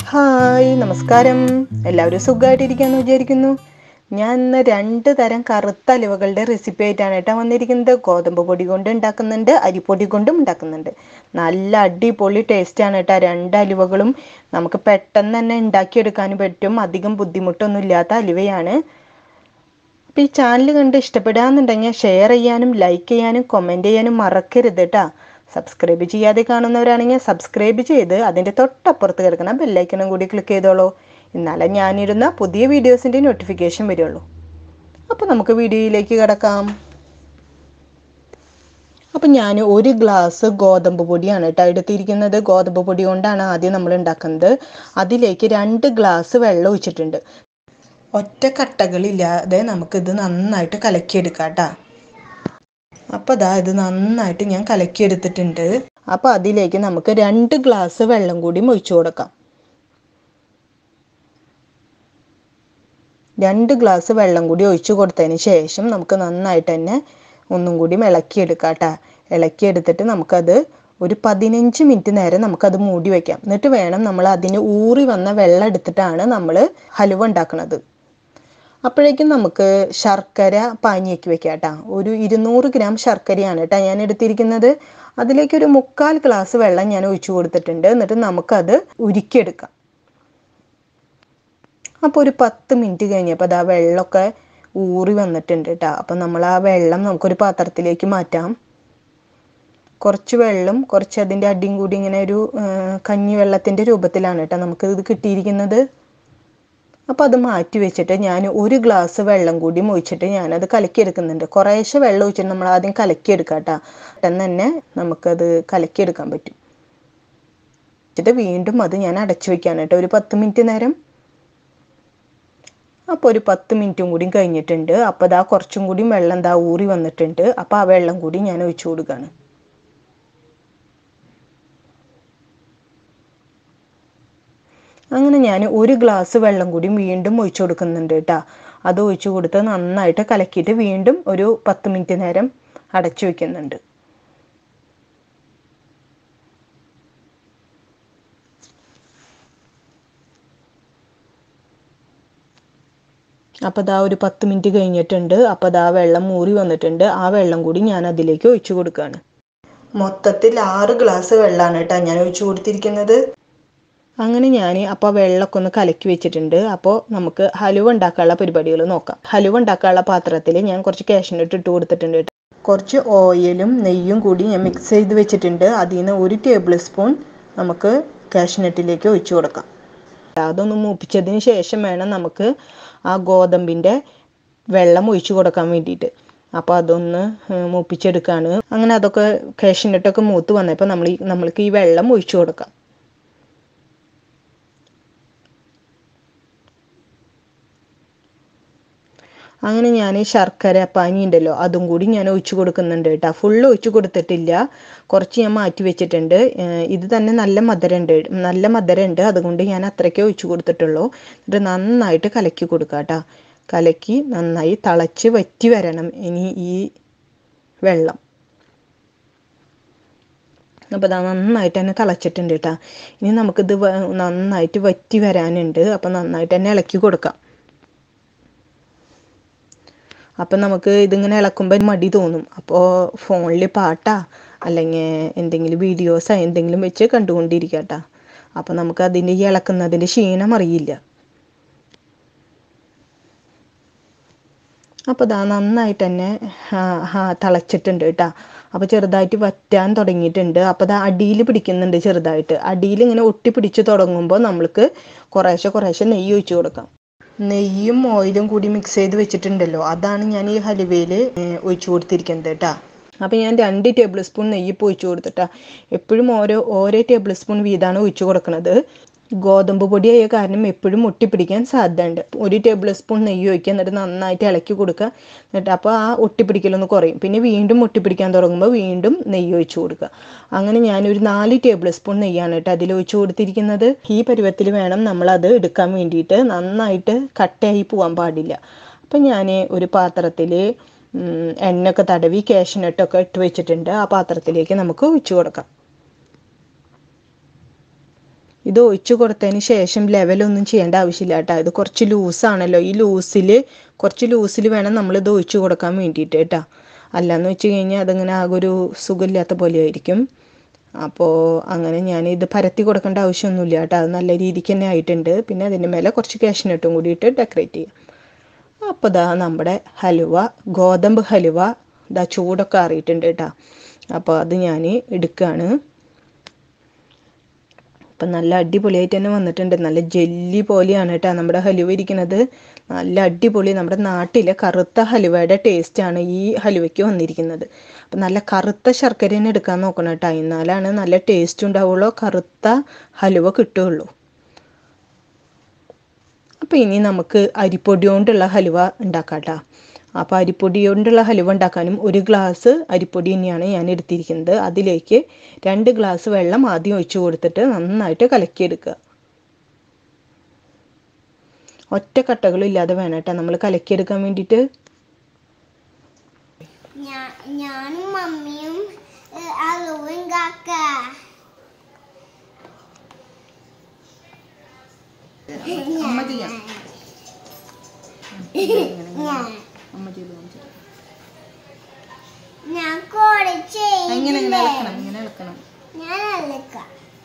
hi നമസ്കാരം എല്ലാവരും സുഖമായിട്ടിരിക്കാന്ന് വിചാരിക്കുന്നു ഞാൻ ഇന്ന് രണ്ട് തരം കറുത്ത അലുവകളുടെ റെസിപ്പി ആയിട്ടാണ് കേട്ടോ വന്നിരിക്കുന്നത് ഗോതമ്പ് പൊടി കൊണ്ട് ഉണ്ടാക്കുന്നുണ്ട് അരിപ്പൊടി കൊണ്ടും ഉണ്ടാക്കുന്നുണ്ട് നല്ല അടിപൊളി ടേസ്റ്റാണ് കേട്ടോ രണ്ട് അലുവകളും നമുക്ക് പെട്ടെന്ന് തന്നെ ഉണ്ടാക്കിയെടുക്കാനും പറ്റും അധികം ബുദ്ധിമുട്ടൊന്നും ഇല്ലാത്ത അലുവയാണ് അപ്പോൾ ഈ ചാനൽ കണ്ട് ഇഷ്ടപ്പെടാന്നുണ്ടെങ്കിൽ ഷെയർ ചെയ്യാനും ലൈക്ക് ചെയ്യാനും കമൻറ്റ് ചെയ്യാനും മറക്കരുത് കേട്ടോ സബ്സ്ക്രൈബ് ചെയ്യാതെ കാണുന്നവരാണെങ്കിൽ സബ്സ്ക്രൈബ് ചെയ്ത് അതിൻ്റെ തൊട്ടപ്പുറത്ത് കിടക്കുന്ന ബെല്ലൈക്കണും കൂടി ക്ലിക്ക് ചെയ്തോളൂ എന്നാലേ ഞാനിരുന്ന പുതിയ വീഡിയോസിൻ്റെ നോട്ടിഫിക്കേഷൻ വരുള്ളൂ അപ്പോൾ നമുക്ക് വീഡിയോയിലേക്ക് കിടക്കാം അപ്പം ഞാൻ ഒരു ഗ്ലാസ് ഗോതമ്പ് പൊടിയാണ് കേട്ടോ എടുത്തിരിക്കുന്നത് ഗോതമ്പ് പൊടി കൊണ്ടാണ് ആദ്യം നമ്മൾ ഉണ്ടാക്കുന്നത് അതിലേക്ക് രണ്ട് ഗ്ലാസ് വെള്ളം ഒഴിച്ചിട്ടുണ്ട് ഒറ്റ കട്ടകളില്ലാതെ നമുക്കിത് നന്നായിട്ട് കലക്കിയെടുക്കാം കേട്ടോ അപ്പോൾ അതാ ഇത് നന്നായിട്ട് ഞാൻ കലക്കിയെടുത്തിട്ടുണ്ട് അപ്പോൾ അതിലേക്ക് നമുക്ക് രണ്ട് ഗ്ലാസ് വെള്ളം കൂടി ഒഴിച്ചു കൊടുക്കാം രണ്ട് ഗ്ലാസ് വെള്ളം കൂടി ഒഴിച്ചു കൊടുത്തതിന് ശേഷം നമുക്ക് നന്നായിട്ട് തന്നെ ഒന്നും കൂടി ഇളക്കിയെടുക്കാം കേട്ടോ ഇളക്കിയെടുത്തിട്ട് നമുക്കത് ഒരു പതിനഞ്ച് മിനിറ്റ് നേരം നമുക്കത് മൂടി വെക്കാം എന്നിട്ട് വേണം നമ്മൾ അതിന് ഊറി വന്ന വെള്ളം എടുത്തിട്ടാണ് നമ്മൾ ഹലുവ ഉണ്ടാക്കുന്നത് അപ്പോഴേക്കും നമുക്ക് ശർക്കര പാനിയാക്കി വെക്കാം കേട്ടോ ഒരു ഇരുന്നൂറ് ഗ്രാം ശർക്കരയാണ് കേട്ടോ ഞാൻ എടുത്തിരിക്കുന്നത് അതിലേക്ക് ഒരു മുക്കാൽ ഗ്ലാസ് വെള്ളം ഞാൻ ഒഴിച്ചു കൊടുത്തിട്ടുണ്ട് എന്നിട്ട് നമുക്കത് ഉരുക്കിയെടുക്കാം അപ്പോൾ ഒരു പത്ത് മിനിറ്റ് കഴിഞ്ഞപ്പോൾ അത് ആ വെള്ളമൊക്കെ ഊറി വന്നിട്ടുണ്ട് കേട്ടോ അപ്പം നമ്മൾ ആ വെള്ളം നമുക്കൊരു പാത്രത്തിലേക്ക് മാറ്റാം കുറച്ച് വെള്ളം കുറച്ച് അതിൻ്റെ അടിയും കൂടി ഇങ്ങനെ ഒരു കഞ്ഞി വെള്ളത്തിൻ്റെ രൂപത്തിലാണ് കേട്ടോ നമുക്കിത് കിട്ടിയിരിക്കുന്നത് അപ്പോൾ അത് മാറ്റി വെച്ചിട്ട് ഞാൻ ഒരു ഗ്ലാസ് വെള്ളം കൂടി ഒഴിച്ചിട്ട് ഞാനത് കലക്കിയെടുക്കുന്നുണ്ട് കുറേശ്ശെ വെള്ളം ഒഴിച്ചിട്ട് നമ്മൾ ആദ്യം കലക്കിയെടുക്കാം കേട്ടോ പെട്ടെന്ന് തന്നെ നമുക്കത് കലക്കിയെടുക്കാൻ പറ്റും വെച്ചിട്ട് വീണ്ടും അത് ഞാൻ അടച്ചു വെക്കാണ് കേട്ടോ ഒരു പത്ത് മിനിറ്റ് നേരം അപ്പോൾ ഒരു പത്ത് മിനിറ്റും കൂടി കഴിഞ്ഞിട്ടുണ്ട് അപ്പോൾ അതാ കുറച്ചും കൂടി വെള്ളം ദാ ഊറി വന്നിട്ടുണ്ട് അപ്പോൾ ആ വെള്ളം കൂടി ഞാൻ ഒഴിച്ചു കൊടുക്കുകയാണ് അങ്ങനെ ഞാൻ ഒരു ഗ്ലാസ് വെള്ളം കൂടി വീണ്ടും ഒഴിച്ചു കൊടുക്കുന്നുണ്ട് കേട്ടോ അത് ഒഴിച്ചു കൊടുത്ത് നന്നായിട്ട് കലക്കിയിട്ട് വീണ്ടും ഒരു പത്ത് മിനിറ്റ് നേരം അടച്ചു വെക്കുന്നുണ്ട് അപ്പോൾ ദാ ഒരു പത്ത് മിനിറ്റ് കഴിഞ്ഞിട്ടുണ്ട് അപ്പോൾ ദാ വെള്ളം മൂറി വന്നിട്ടുണ്ട് ആ വെള്ളം കൂടി ഞാൻ അതിലേക്ക് ഒഴിച്ചു കൊടുക്കുകയാണ് മൊത്തത്തിൽ ആറ് ഗ്ലാസ് വെള്ളമാണ് കേട്ടോ ഞാൻ ഒഴിച്ചു കൊടുത്തിരിക്കുന്നത് അങ്ങനെ ഞാൻ അപ്പോൾ വെള്ളമൊക്കെ ഒന്ന് കലക്കി വെച്ചിട്ടുണ്ട് അപ്പോൾ നമുക്ക് ഹലുവ ഉണ്ടാക്കാനുള്ള പരിപാടികൾ നോക്കാം ഹലുവ ഉണ്ടാക്കാനുള്ള പാത്രത്തിൽ ഞാൻ കുറച്ച് കാഷ്നട്ട് ഇട്ട് കൊടുത്തിട്ടുണ്ട് കുറച്ച് ഓയിലും നെയ്യും കൂടി ഞാൻ മിക്സ് ചെയ്ത് വെച്ചിട്ടുണ്ട് അതിൽ നിന്ന് ഒരു ടേബിൾ സ്പൂൺ നമുക്ക് കാഷ്നട്ടിലേക്ക് ഒഴിച്ചു കൊടുക്കാം അതൊന്ന് മൂപ്പിച്ചതിന് ശേഷം വേണം നമുക്ക് ആ ഗോതമ്പിൻ്റെ വെള്ളം ഒഴിച്ചു കൊടുക്കാൻ വേണ്ടിയിട്ട് അപ്പോൾ അതൊന്ന് മൂപ്പിച്ചെടുക്കുകയാണ് അങ്ങനെ അതൊക്കെ കാഷ്നട്ടൊക്കെ മൂത്ത് വന്നപ്പോൾ നമ്മൾ ഈ നമ്മൾക്ക് ഈ വെള്ളം ഒഴിച്ചു കൊടുക്കാം അങ്ങനെ ഞാൻ ശർക്കര പാനി ഉണ്ടല്ലോ അതും കൂടി ഞാൻ ഒഴിച്ചു കൊടുക്കുന്നുണ്ട് കേട്ടോ ഫുള്ള് ഒഴിച്ചു കൊടുത്തിട്ടില്ല കുറച്ച് ഞാൻ മാറ്റി വെച്ചിട്ടുണ്ട് ഇത് തന്നെ നല്ല മധുരമുണ്ട് നല്ല മധുരമുണ്ട് അതുകൊണ്ട് ഞാൻ അത്രയ്ക്കേ ഒഴിച്ചു കൊടുത്തിട്ടുള്ളൂ എന്നിട്ട് നന്നായിട്ട് കലക്കി കൊടുക്കുക കേട്ടോ കലക്കി നന്നായി തിളച്ച് വറ്റി വരണം ഇനി ഈ വെള്ളം അപ്പോൾ അത് നന്നായിട്ട് തന്നെ തിളച്ചിട്ടുണ്ട് കേട്ടോ ഇനി നമുക്കിത് നന്നായിട്ട് വറ്റി വരാനുണ്ട് അപ്പോൾ നന്നായിട്ട് തന്നെ ഇളക്കി കൊടുക്കാം അപ്പം നമുക്ക് ഇതിങ്ങനെ ഇളക്കുമ്പോൾ മടി തോന്നും അപ്പോൾ ഫോണിൽ പാട്ടാ അല്ലെങ്കിൽ എന്തെങ്കിലും വീഡിയോസോ എന്തെങ്കിലും വെച്ച് കണ്ടുകൊണ്ടിരിക്കുക കേട്ടോ അപ്പോൾ നമുക്ക് അതിൻ്റെ ഈ ഇളക്കുന്നതിൻ്റെ ക്ഷീണം അറിയില്ല അപ്പോൾ ഇതാ നന്നായിട്ട് തന്നെ തിളച്ചിട്ടുണ്ട് കേട്ടോ അപ്പോൾ ചെറുതായിട്ട് വറ്റാൻ തുടങ്ങിയിട്ടുണ്ട് അപ്പോൾ അത് അടിയിൽ പിടിക്കുന്നുണ്ട് ചെറുതായിട്ട് അടിയിൽ ഇങ്ങനെ ഒട്ടി പിടിച്ച് തുടങ്ങുമ്പോൾ നമ്മൾക്ക് കുറേശ്ശെ കുറേശ്ശെ നെയ്യ് ഒഴിച്ചു കൊടുക്കാം നെയ്യും ഓയിലും കൂടി മിക്സ് ചെയ്ത് വെച്ചിട്ടുണ്ടല്ലോ അതാണ് ഞാൻ ഈ ഹലുവയിൽ ഒഴിച്ചു കൊടുത്തിരിക്കുന്നത് കേട്ടോ അപ്പോൾ ഞാൻ രണ്ട് ടേബിൾ സ്പൂൺ നെയ്യ് ഇപ്പോൾ ഒഴിച്ചു കൊടുത്തിട്ടാ എപ്പോഴും ഓരോ ഓരോ ടേബിൾ സ്പൂൺ വീതമാണ് ഒഴിച്ചു കൊടുക്കുന്നത് ഗോതമ്പ് പൊടിയായ കാരണം എപ്പോഴും ഒട്ടിപ്പിടിക്കാൻ സാധ്യതയുണ്ട് ഒരു ടേബിൾ സ്പൂൺ നെയ്യ് ഒഴിക്കുക എന്നിട്ട് നന്നായിട്ട് ഇളക്കി കൊടുക്കുക എന്നിട്ട് അപ്പോൾ ആ ഒട്ടിപ്പിടിക്കലൊന്ന് കുറയും പിന്നെ വീണ്ടും ഒട്ടിപ്പിടിക്കാൻ തുടങ്ങുമ്പോൾ വീണ്ടും നെയ്യ് ഒഴിച്ചു കൊടുക്കുക അങ്ങനെ ഞാനൊരു നാല് ടേബിൾ സ്പൂൺ നെയ്യാണ് കേട്ടോ അതിൽ ഒഴിച്ചു കൊടുത്തിരിക്കുന്നത് ഈ പരുവത്തിൽ വേണം നമ്മളത് എടുക്കാൻ വേണ്ടിയിട്ട് നന്നായിട്ട് കട്ടയായി പോകാൻ പാടില്ല അപ്പം ഞാൻ ഒരു പാത്രത്തിൽ എണ്ണയൊക്കെ തടവി കാഷ്നട്ടൊക്കെ ഇട്ട് വെച്ചിട്ടുണ്ട് ആ പാത്രത്തിലേക്ക് നമുക്ക് ഒഴിച്ചു കൊടുക്കാം ഇത് ഒഴിച്ചു കൊടുത്തതിന് ശേഷം ലെവലൊന്നും ചെയ്യേണ്ട ആവശ്യമില്ല കേട്ടോ ഇത് കുറച്ച് ലൂസാണല്ലോ ഈ ലൂസിൽ കുറച്ച് ലൂസിൽ വേണം നമ്മൾ ഇത് ഒഴിച്ചു കൊടുക്കാൻ വേണ്ടിയിട്ട് കേട്ടോ അല്ലാന്ന് വെച്ച് കഴിഞ്ഞാൽ അതിങ്ങനെ ആകെ ഒരു സുഖമില്ലാത്ത പോലെ ആയിരിക്കും അപ്പോൾ അങ്ങനെ ഞാൻ ഇത് പരത്തി കൊടുക്കേണ്ട ആവശ്യമൊന്നുമില്ല കേട്ടോ അത് നല്ല രീതിക്ക് തന്നെ ആയിട്ടുണ്ട് പിന്നെ അതിൻ്റെ മേലെ കുറച്ച് കാഷ്നട്ടും കൂടിയിട്ട് ഡെക്കറേറ്റ് ചെയ്യാം അപ്പോൾ ദാ നമ്മുടെ ഹലുവ ഗോതമ്പ് ഹലുവ ദാ ചൂടൊക്കെ ആറിയിട്ടുണ്ട് കേട്ടോ അപ്പോൾ അത് ഞാൻ എടുക്കുകയാണ് അപ്പം നല്ല അടിപൊളിയായിട്ട് തന്നെ വന്നിട്ടുണ്ട് നല്ല ജെല്ലി പോലെയാണ് കേട്ടോ നമ്മുടെ ഹലുവ ഇരിക്കുന്നത് നല്ല അടിപൊളി നമ്മുടെ നാട്ടിലെ കറുത്ത ഹലുവയുടെ ടേസ്റ്റാണ് ഈ ഹലുവയ്ക്ക് വന്നിരിക്കുന്നത് അപ്പം നല്ല കറുത്ത ശർക്കര തന്നെ എടുക്കാൻ നോക്കണം കേട്ടോ എന്നാലാണ് നല്ല ടേസ്റ്റ് ഉണ്ടാവുള്ളൂ കറുത്ത ഹലുവ കിട്ടുകയുള്ളൂ അപ്പോൾ ഇനി നമുക്ക് അരിപ്പൊടി കൊണ്ടുള്ള ഹലുവ ഉണ്ടാക്കാം കേട്ടോ അപ്പോൾ അരിപ്പൊടി കൊണ്ടുള്ള ഹലുവ ഉണ്ടാക്കാനും ഒരു ഗ്ലാസ് അരിപ്പൊടി തന്നെയാണ് ഞാൻ എടുത്തിരിക്കുന്നത് അതിലേക്ക് രണ്ട് ഗ്ലാസ് വെള്ളം ആദ്യം ഒഴിച്ചു കൊടുത്തിട്ട് നന്നായിട്ട് കലക്കിയെടുക്കുക ഒറ്റ കട്ടകളും ഇല്ലാതെ വേണം കേട്ടോ നമ്മൾ കലക്കിയെടുക്കാൻ വേണ്ടിയിട്ട് ഞാ- ഞാനും മമ്മിയും അലുവും കാക്ക അമ്മ ചെയ്യാം ഞാൻ അമ്മ ചെയ്ത് കാണിച്ചു ഞാൻ കൂടെ ഇങ്ങനെ ഇങ്ങനെ ചെയ്തില്ലേ ഇളക്കണം ഇങ്ങനെ ഇളക്കണം ഞാൻ അലക്കാം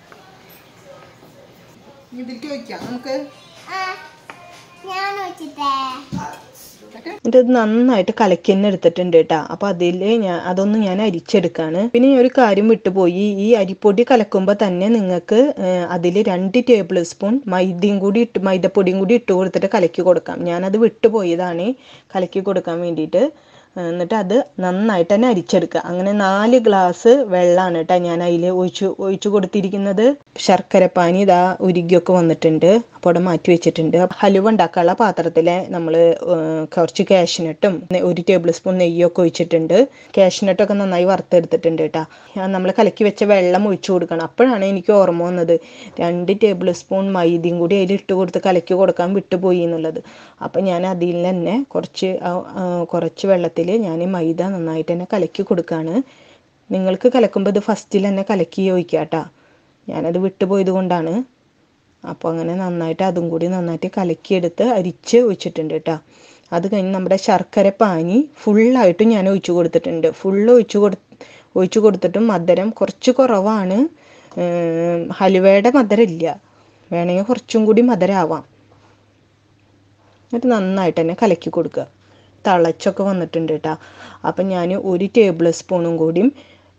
ഇതിലേക്ക് വയ്ക്കാം നമുക്ക് ആ ഞാൻ വെച്ചിട്ടേ എന്നിട്ട് ഇത് നന്നായിട്ട് കലക്കി തന്നെ എടുത്തിട്ടുണ്ട് കേട്ടോ അപ്പൊ അതിൽ ഞാൻ അതൊന്ന് ഞാൻ അരിച്ചെടുക്കാണ് പിന്നെ ഞാൻ ഒരു കാര്യം വിട്ടുപോയി ഈ അരിപ്പൊടി കലക്കുമ്പോൾ തന്നെ നിങ്ങൾക്ക് അതിൽ രണ്ട് ടേബിൾ സ്പൂൺ മൈദയും കൂടി ഇട്ട് മൈദപ്പൊടിയും കൂടി ഇട്ട് കൊടുത്തിട്ട് കലക്കി കൊടുക്കാം ഞാനത് വിട്ടുപോയതാണ് കലക്കി കൊടുക്കാൻ വേണ്ടിയിട്ട് ഏ, എന്നിട്ട് അത് നന്നായിട്ട് തന്നെ അരിച്ചെടുക്കുക അങ്ങനെ നാല് ഗ്ലാസ് വെള്ളമാണ് കേട്ടോ ഞാൻ അതിൽ ഒഴിച്ചു ഒഴിച്ചു കൊടുത്തിരിക്കുന്നത് ശർക്കരപ്പാനി ഇതാ ഉരുകിയൊക്കെ വന്നിട്ടുണ്ട് അപ്പോൾ അവിടെ മാറ്റി വെച്ചിട്ടുണ്ട് ഹലുവ ഉണ്ടാക്കാനുള്ള പാത്രത്തിൽ നമ്മൾ കുറച്ച് കാഷ്നട്ടും ഒരു ടേബിൾ സ്പൂൺ നെയ്യൊക്കെ ഒഴിച്ചിട്ടുണ്ട് കാഷ്നട്ടൊക്കെ നന്നായി വറുത്തെടുത്തിട്ടുണ്ട് കേട്ടോ നമ്മൾ കലക്കി വെച്ച വെള്ളം ഒഴിച്ചു കൊടുക്കണം അപ്പോഴാണ് എനിക്ക് ഓർമ്മ വന്നത് രണ്ട് ടേബിൾ സ്പൂൺ മൈദയും കൂടി അതിൽ ഇട്ട് കൊടുത്ത് കലക്കി കൊടുക്കാൻ വിട്ടുപോയി എന്നുള്ളത് അപ്പം ഞാൻ അതിൽ തന്നെ കുറച്ച് ആ- ആ കുറച്ച് വെള്ളത്തിൽ ഞാൻ മൈദ നന്നായിട്ട് തന്നെ കലക്കി കൊടുക്കുകയാണ് നിങ്ങൾക്ക് കലക്കുമ്പോൾ ഇത് ഫസ്റ്റിൽ തന്നെ കലക്കി ഒഴിക്കുക കേട്ടോ ഞാനത് വിട്ടുപോയത് കൊണ്ടാണ് അപ്പോൾ അങ്ങനെ നന്നായിട്ട് അതും കൂടി നന്നായിട്ട് കലക്കിയെടുത്ത് അരിച്ച് ഒഴിച്ചിട്ടുണ്ട് കേട്ടോ അത് കഴിഞ്ഞ് നമ്മുടെ ശർക്കര പാനി ഫുള്ളായിട്ട് ഞാൻ ഒഴിച്ചു കൊടുത്തിട്ടുണ്ട് ഫുള്ള് ഒഴിച്ചു കൊടു ഒഴിച്ചു കൊടുത്തിട്ടും മധുരം കുറച്ച് കുറവാണ് ഏം, ഹലുവയുടെ മധുരം ഇല്ല വേണമെങ്കിൽ കുറച്ചും കൂടി മധുരമാവാം എന്നിട്ട് നന്നായിട്ട് തന്നെ കലക്കി കൊടുക്കുക തിളച്ചൊക്കെ വന്നിട്ടുണ്ട് കേട്ടോ അപ്പം ഞാൻ ഒരു ടേബിൾ സ്പൂണും കൂടിയും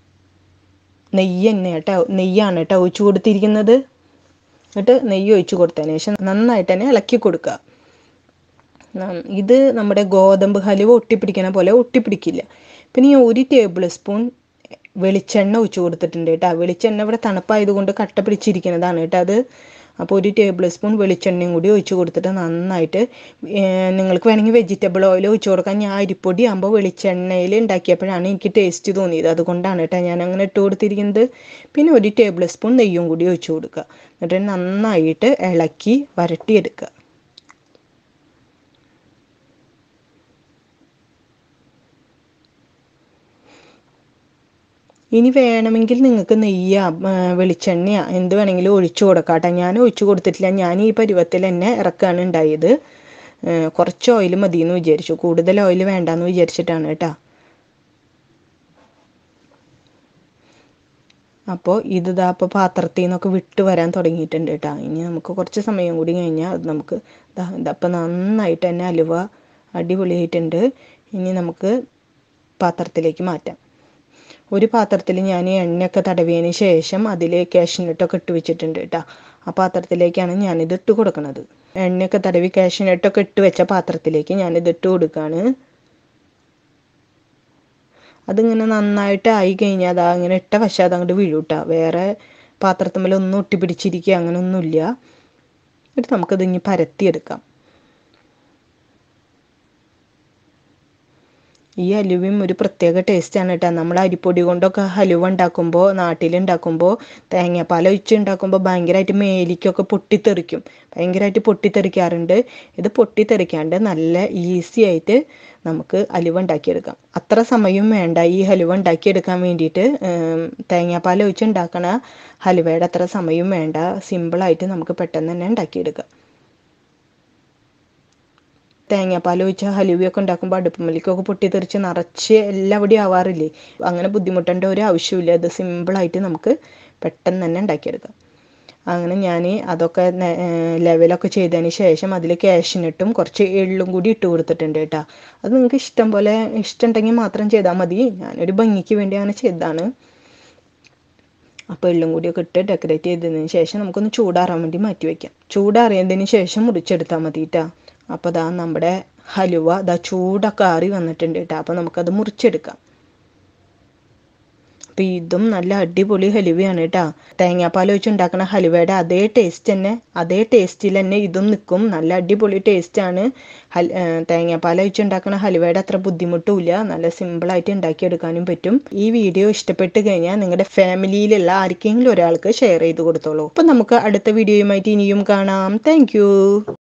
നെയ്യ് തന്നെ കേട്ടോ നെയ്യാണ് കേട്ടോ ഒഴിച്ചു കൊടുത്തിരിക്കുന്നത് എന്നിട്ട് നെയ്യ് ഒഴിച്ചു കൊടുത്തതിന് ശേഷം നന്നായിട്ട് തന്നെ ഇളക്കി കൊടുക്കുക നം- ഇത് നമ്മുടെ ഗോതമ്പ് ഹലുവ ഒട്ടിപ്പിടിക്കണ പോലെ ഒട്ടിപ്പിടിക്കില്ല പിന്നെ ഈ ഒരു ടേബിൾ സ്പൂൺ വെളിച്ചെണ്ണ ഒഴിച്ചു കൊടുത്തിട്ടുണ്ട് കേട്ടോ വെളിച്ചെണ്ണ ഇവിടെ തണുപ്പായതുകൊണ്ട് കട്ട പിടിച്ചിരിക്കുന്നതാണ് കേട്ടോ അത് അപ്പോൾ ഒരു ടേബിൾ സ്പൂൺ വെളിച്ചെണ്ണയും കൂടി ഒഴിച്ചു കൊടുത്തിട്ട് നന്നായിട്ട് ഏർ നിങ്ങൾക്ക് വേണമെങ്കിൽ വെജിറ്റബിൾ ഓയിൽ ഒഴിച്ചു കൊടുക്കാൻ ഞാൻ അരിപ്പൊടി ആകുമ്പോൾ വെളിച്ചെണ്ണയിൽ ഉണ്ടാക്കിയപ്പോഴാണ് എനിക്ക് ടേസ്റ്റ് തോന്നിയത് അതുകൊണ്ടാണ് കേട്ടോ ഞാൻ അങ്ങനെ ഇട്ട് കൊടുത്തിരിക്കുന്നത് പിന്നെ ഒരു ടേബിൾ സ്പൂൺ നെയ്യും കൂടി ഒഴിച്ചു കൊടുക്കുക എന്നിട്ട് നന്നായിട്ട് ഇളക്കി വരട്ടിയെടുക്കുക ഇനി വേണമെങ്കിൽ നിങ്ങൾക്ക് നെയ്യ വെളിച്ചെണ്ണയ എന്ത് വേണമെങ്കിലും ഒഴിച്ചു കൊടുക്കാം കേട്ടോ ഞാൻ ഒഴിച്ചു കൊടുത്തിട്ടില്ല ഞാൻ ഈ പരുവത്തിൽ തന്നെ ഇറക്കാണ് ഉണ്ടായത് ഏർ കുറച്ച് ഓയിൽ മതി എന്ന് വിചാരിച്ചു കൂടുതൽ ഓയിൽ വേണ്ടാന്ന് വിചാരിച്ചിട്ടാണ് കേട്ടോ അപ്പോൾ ഇത് ദാ ഇപ്പോൾ പാത്രത്തിൽ നിന്നൊക്കെ വിട്ട് വരാൻ തുടങ്ങിയിട്ടുണ്ട് കേട്ടോ ഇനി നമുക്ക് കുറച്ച് സമയം കൂടി കഴിഞ്ഞാൽ അത് നമുക്ക് ദാ ഇതപ്പോൾ നന്നായിട്ട് തന്നെ അലുവ അടിപൊളിയായിട്ടുണ്ട് ഇനി നമുക്ക് പാത്രത്തിലേക്ക് മാറ്റാം ഒരു പാത്രത്തിൽ ഞാൻ എണ്ണയൊക്കെ തടവിയതിന് ശേഷം അതിൽ കാഷ്നട്ടൊക്കെ ഇട്ട് വെച്ചിട്ടുണ്ട് കേട്ടോ ആ പാത്രത്തിലേക്കാണ് ഞാനിത് ഇട്ട് കൊടുക്കുന്നത് എണ്ണയൊക്കെ തടവി കാഷ്നട്ടൊക്കെ ഇട്ട് വെച്ച പാത്രത്തിലേക്ക് ഞാനിത് ഇട്ട് കൊടുക്കുകയാണ് അതിങ്ങനെ നന്നായിട്ട് ആയി കഴിഞ്ഞാൽ അതാ ഇങ്ങനെ ഇട്ട വശം അതങ്ങോട്ട് വീഴും കേട്ടോ വേറെ പാത്രത്തുമ്മൽ ഒന്നും ഒട്ടിപ്പിടിച്ചിരിക്കുക അങ്ങനെ ഒന്നുമില്ല എന്നിട്ട് നമുക്കിത് ഇനി പരത്തിയെടുക്കാം ഈ ഹലുവയും ഒരു പ്രത്യേക ടേസ്റ്റാണ് കേട്ടോ നമ്മൾ അരിപ്പൊടി കൊണ്ടൊക്കെ ഹലുവ ഉണ്ടാക്കുമ്പോൾ നാട്ടിലുണ്ടാക്കുമ്പോൾ തേങ്ങാപ്പാൽ ഒഴിച്ച് ഉണ്ടാക്കുമ്പോൾ ഭയങ്കരമായിട്ട് മേലിക്കൊക്കെ പൊട്ടിത്തെറിക്കും ഭയങ്കരമായിട്ട് പൊട്ടിത്തെറിക്കാറുണ്ട് ഇത് പൊട്ടിത്തെറിക്കാണ്ട് നല്ല ഈസി ആയിട്ട് നമുക്ക് ഹലുവ ഉണ്ടാക്കിയെടുക്കാം അത്ര സമയം വേണ്ട ഈ ഹലുവ ഉണ്ടാക്കിയെടുക്കാൻ വേണ്ടിയിട്ട് ഉം, തേങ്ങാപ്പാൽ ഒഴിച്ച് ഉണ്ടാക്കണ ഹലുവയുടെ അത്ര സമയം വേണ്ട സിമ്പിളായിട്ട് നമുക്ക് പെട്ടെന്ന് തന്നെ ഉണ്ടാക്കിയെടുക്കാം തേങ്ങാപ്പാൽ ഒഴിച്ച ഹലുവയൊക്കെ ഉണ്ടാക്കുമ്പോൾ അടുപ്പുമല്ലിക്കൊക്കെ പൊട്ടിത്തെറിച്ച് നിറച്ച് എല്ലാവിടെയും ആവാറില്ലേ അങ്ങനെ ബുദ്ധിമുട്ടേണ്ട ഒരു ആവശ്യമില്ല ഇത് സിമ്പിളായിട്ട് നമുക്ക് പെട്ടെന്ന് തന്നെ ഉണ്ടാക്കിയെടുക്കാം അങ്ങനെ ഞാൻ അതൊക്കെ നെ- ഏർ ലെവലൊക്കെ ചെയ്തതിന് ശേഷം അതിൽ കാഷ്നട്ടും കുറച്ച് എള്ളും കൂടി ഇട്ട് കൊടുത്തിട്ടുണ്ട് കേട്ടോ അത് നിങ്ങൾക്ക് ഇഷ്ടം പോലെ ഇഷ്ടമുണ്ടെങ്കിൽ മാത്രം ചെയ്താൽ മതി ഞാനൊരു ഭംഗിക്ക് വേണ്ടി അങ്ങനെ ചെയ്തതാണ് അപ്പോൾ എള്ളും കൂടിയൊക്കെ ഇട്ട് ഡെക്കറേറ്റ് ചെയ്തതിന് ശേഷം നമുക്കൊന്ന് ചൂടാറാൻ വേണ്ടി മാറ്റി വയ്ക്കാം ചൂടാറിയതിന് ശേഷം മുറിച്ചെടുത്താൽ മതി കേട്ടോ അപ്പോൾ ദാ നമ്മുടെ ഹലുവ ദാ ചൂടൊക്കെ ആറി വന്നിട്ടുണ്ട് കേട്ടോ അപ്പോൾ നമുക്കത് മുറിച്ചെടുക്കാം അപ്പോൾ ഇതും നല്ല അടിപൊളി ഹലുവയാണ് കേട്ടോ തേങ്ങാപ്പാൽ ഒഴിച്ച് ഉണ്ടാക്കുന്ന ഹലുവയുടെ അതേ ടേസ്റ്റ് തന്നെ അതേ ടേസ്റ്റിൽ തന്നെ ഇതും നിൽക്കും നല്ല അടിപൊളി ടേസ്റ്റാണ് ഹൽ ഏർ തേങ്ങാപ്പാൽ ഒഴിച്ച് ഉണ്ടാക്കുന്ന ഹലുവയുടെ അത്ര ബുദ്ധിമുട്ടുമില്ല നല്ല സിമ്പിളായിട്ട് ഉണ്ടാക്കിയെടുക്കാനും പറ്റും ഈ വീഡിയോ ഇഷ്ടപ്പെട്ട് കഴിഞ്ഞാൽ നിങ്ങളുടെ ഫാമിലിയിലുള്ള ആർക്കെങ്കിലും ഒരാൾക്ക് ഷെയർ ചെയ്ത് കൊടുത്തോളൂ അപ്പോൾ നമുക്ക് അടുത്ത വീഡിയോയുമായിട്ട് ഇനിയും കാണാം താങ്ക്